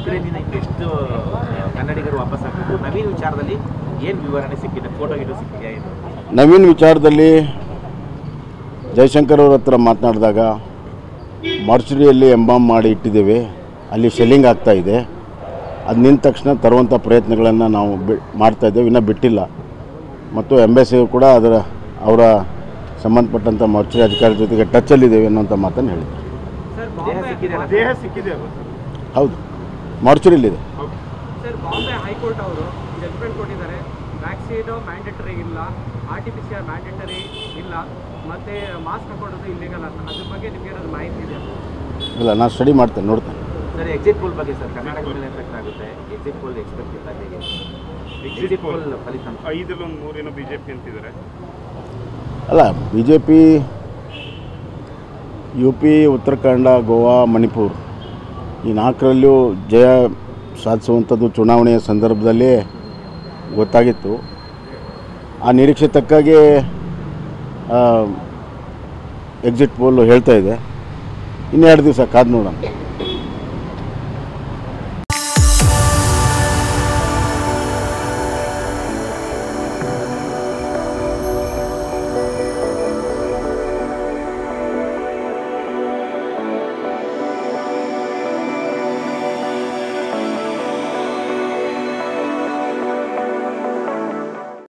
ಉಕ್ರೇನಿನ ಎಷ್ಟು ಕನ್ನಡಿಗರು ವಾಪಸ್ ಆಗಬೇಕು ನವೀನ್ ವಿಚಾರದಲ್ಲಿ ಏನು ವಿವರಣೆ ಸಿಕ್ಕಿದೆ ಫೋಟೋ ಗಿಟೋ ಸಿಕ್ಕಿದೆಯಾ ಏನು ನವೀನ್ ವಿಚಾರದಲ್ಲಿ ಜಯಶಂಕರ್ ಅವ್ರ ಹತ್ರ ಮಾತನಾಡಿದಾಗ ಮಾರ್ಚುರಿಯಲ್ಲಿ ಎಂಬಾಮ್ ಮಾಡಿ ಇಟ್ಟಿದ್ದೇವೆ ಅಲ್ಲಿ ಶೆಲ್ಲಿಂಗ್ ಆಗ್ತಾ ಇದೆ ಅದು ನಿಂತ ತಕ್ಷಣ ತರುವಂಥ ಪ್ರಯತ್ನಗಳನ್ನು ನಾವು ಬಿ ಮಾಡ್ತಾ ಇದ್ದೇವೆ ಇನ್ನೂ ಬಿಟ್ಟಿಲ್ಲ ಮತ್ತು ಎಂಬೆಸಿ ಕೂಡ ಅದರ ಅವರ ಸಂಬಂಧಪಟ್ಟಂಥ ಮಾರ್ಚುರಿ ಅಧಿಕಾರಿ ಜೊತೆಗೆ ಟಚ್ಚಲ್ಲಿದ್ದೇವೆ ಅನ್ನೋಂಥ ಮಾತನ್ನು ಹೇಳಿದ್ದಾರೆ ಸರ್ ದೇಹ ಬಾಂಬೆ ಸಿಕ್ಕಿದೆಯಲ್ಲ ದೇಹ ಸಿಕ್ಕಿದೆ ಅಲ್ವಾ ಸರ್ ಹೌದು ಮಾರ್ಚುರಿಲಿದೆ ಸರ್ ಬಾಂಬೆ ಹೈಕೋರ್ಟ್ ಅವರು ಜಡ್ಜ್ಮೆಂಟ್ ಕೊಟ್ಟಿದ್ದಾರೆ ವ್ಯಾಕ್ಸಿನ್ ಮ್ಯಾಂಡೇಟರಿ ಇಲ್ಲ R T P C R mandatory ಇಲ್ಲ ಮತ್ತೆ ಮಾಸ್ಕ್ ಹಾಕೊಳ್ಳೋದು ಇಲ್ಲಿಗಲ್ ಅಂತ ಅದ್ರ ಬಗ್ಗೆ ನಿಮ್ಗೆ ಏನಾದ್ರು ಮಾಹಿತಿ ಇದೆ ಇಲ್ಲ ನಾನು ಸ್ಟಡಿ ಮಾಡ್ತೇನೆ ನೋಡ್ತೇನೆ ಸರ್ ಎಕ್ಸಿಟ್ ಪೋಲ್ ಬಗ್ಗೆ ಸರ್ ಕರ್ನಾಟಕದ ಮೇಲೆ ಎಫೆಕ್ಟ್ ಆಗುತ್ತೆ ಎಕ್ಸಿಟ್ ಪೋಲ್ ಎಕ್ಸ್ಪೆಕ್ಟ್ ಇಲ್ಲ ಹೇಗೆ ಎಕ್ಸಿಟ್ ಪೋಲ್ ಫಲಿತಾಂಶ ಐದರಲ್ಲಿ ಒಂದು ಮೂರೇನೋ ಬಿ ಜೆ ಪಿ ಅಂತಿದ್ದಾರೆ ಅಲ್ಲ B J P U P Uttarakhand Goa Manipur ಈ ನಾಲ್ಕರಲ್ಲೂ ಜಯ ಸಾಧಿಸುವಂಥದ್ದು ಚುನಾವಣೆಯ ಸಂದರ್ಭದಲ್ಲಿ ಗೊತ್ತಾಗಿತ್ತು ಆ ನಿರೀಕ್ಷೆ ತಕ್ಕಾಗೆ ಎಕ್ಸಿಟ್ ಪೋಲ್ ಹೇಳ್ತಾ ಇದೆ ಇನ್ನೆರಡು ದಿವಸ ಕಾದು ನೋಡೋಣ